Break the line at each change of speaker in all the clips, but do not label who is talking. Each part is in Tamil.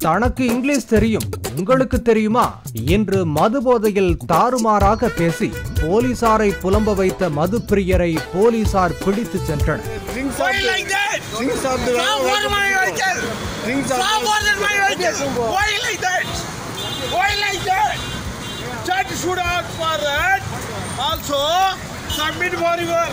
தனக்கு இங்கிலீஷ் தெரியும் உங்களுக்கு தெரியுமா என்று மது போதையில் தாறுமாறாக பேசி போலீசாரை புலம்ப வைத்த மது பிரியரை போலீசார் பிடித்து சென்றனர்
Drinks
Why
of the-
like that?
Drinks of the-
Stop for my vehicle!
Drinks of
Stop
the-
for my vehicle! Why like that? Why like that? Judge should ask for that. Also, submit for your...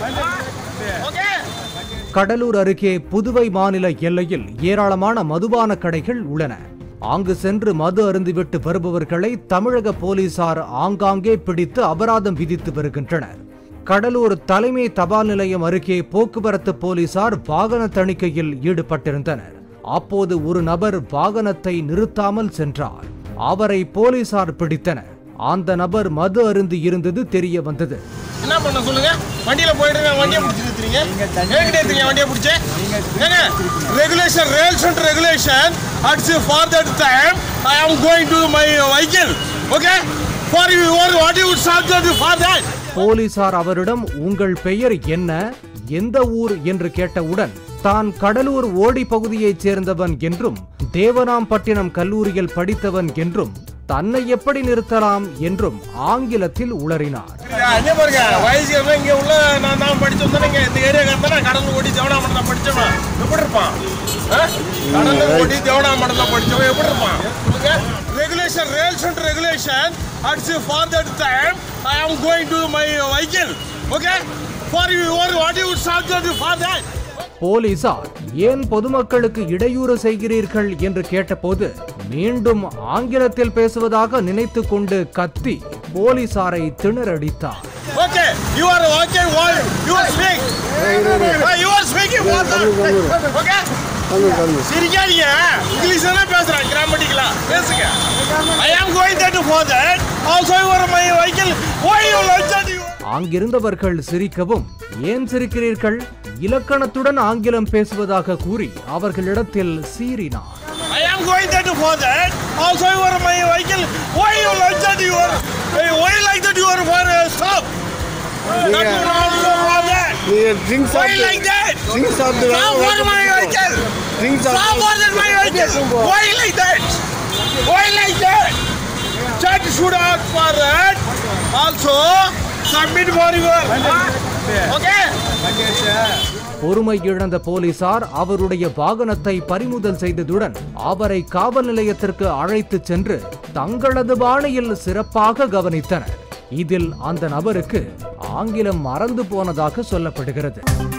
Okay?
Cuddalore அருகே புதுவை மாநில எல்லையில் ஏராளமான மதுபான கடைகள் உள்ளன அங்கு சென்று மது அருந்திவிட்டு வருபவர்களை தமிழக போலீசார் ஆங்காங்கே பிடித்து அபராதம் விதித்து வருகின்றனர் கடலூர் தலைமை தபால் நிலையம் அருகே போக்குவரத்து போலீசார் வாகன தணிக்கையில் ஈடுபட்டிருந்தனர் அப்போது ஒரு நபர் வாகனத்தை நிறுத்தாமல் சென்றார் அவரை போலீசார் பிடித்தனர் அந்த நபர் மது அருந்தி இருந்தது தெரிய வந்தது
என்ன பண்ண சொல்லுங்க வண்டியில போயிட்டு இருக்க வண்டியை பிடிச்சி நிறுத்துறீங்க என்கிட்ட எடுத்தீங்க வண்டியை பிடிச்சி ஏங்க regulation rules and regulation acts for that time I am going to my vehicle okay for you what you charge for that
போலீசார் அவரிடம் உங்கள் பெயர் என்ன எந்த ஊர் என்று கேட்டவுடன் தான் கடலூர் ஓடி பகுதியைச் சேர்ந்தவன் என்றும் தேவனாம்பட்டினம் கல்லூரியில் படித்தவன் என்றும் தன்னை எப்படி நிறுத்தலாம் என்றும் ஆங்கிலத்தில் உளறினார்
அங்கே பாருங்க வயசு எல்லாம் இங்க உள்ள நான் தான் படிச்சு வந்தேன் இந்த ஏரியா இருந்தா கடல் ஓடி தேவனாமட்டம் தான் படிச்சவன் எப்படி இருப்பான் ஆ? கடல்ல ஓடி தேவனாமட்டம் தான் படிச்சவன் எப்படி இருப்பான் சொல்லுங்க regulation rules and regulation acts for that time I am going to my vehicle okay for you what you charge for that
போலீசார் ஏன் பொதுமக்களுக்கு இடையூறு செய்கிறீர்கள் என்று கேட்டபோது மீண்டும் ஆங்கிலத்தில் பேசுவதாக நினைத்துக் கொண்டு கத்தி போலீசாரை திணறடித்தார்
okay you are okay you are speak you are speaking okay
Tamil Tamil
சிரிக்காதீங்க இங்கிலீஷ் தானே பேசுறேன் கிராமட்டிக்கலா பேசுங்க I am going that for that also your my vehicle why you like that you
அங்கிருந்தவர்கள் சிரிக்கவும் ஏன் சிரிக்கிறீர்கள் இலக்கணத்துடன் ஆங்கிலம் பேசுவதாக கூறி அவர்களிடத்தில் சீறினார்
I am going that for that also your my vehicle why you like that you why like that you are for stop that you also for that
நீங்க drinks
why
of the-
like that
drinks of the-
stop for my vehicle
Drinks of
Stop
the-
for that, my vehicle. Why like that? Why like that? Judge should ask for that. Also, submit for your. Okay?
பொறுமை இழந்த போலீசார் அவருடைய வாகனத்தை பறிமுதல் செய்ததுடன் அவரை காவல் நிலையத்திற்கு அழைத்துச் சென்று தங்களது பாணியில் சிறப்பாக கவனித்தனர் இதில் அந்த நபருக்கு ஆங்கிலம் மறந்து போனதாக சொல்லப்படுகிறது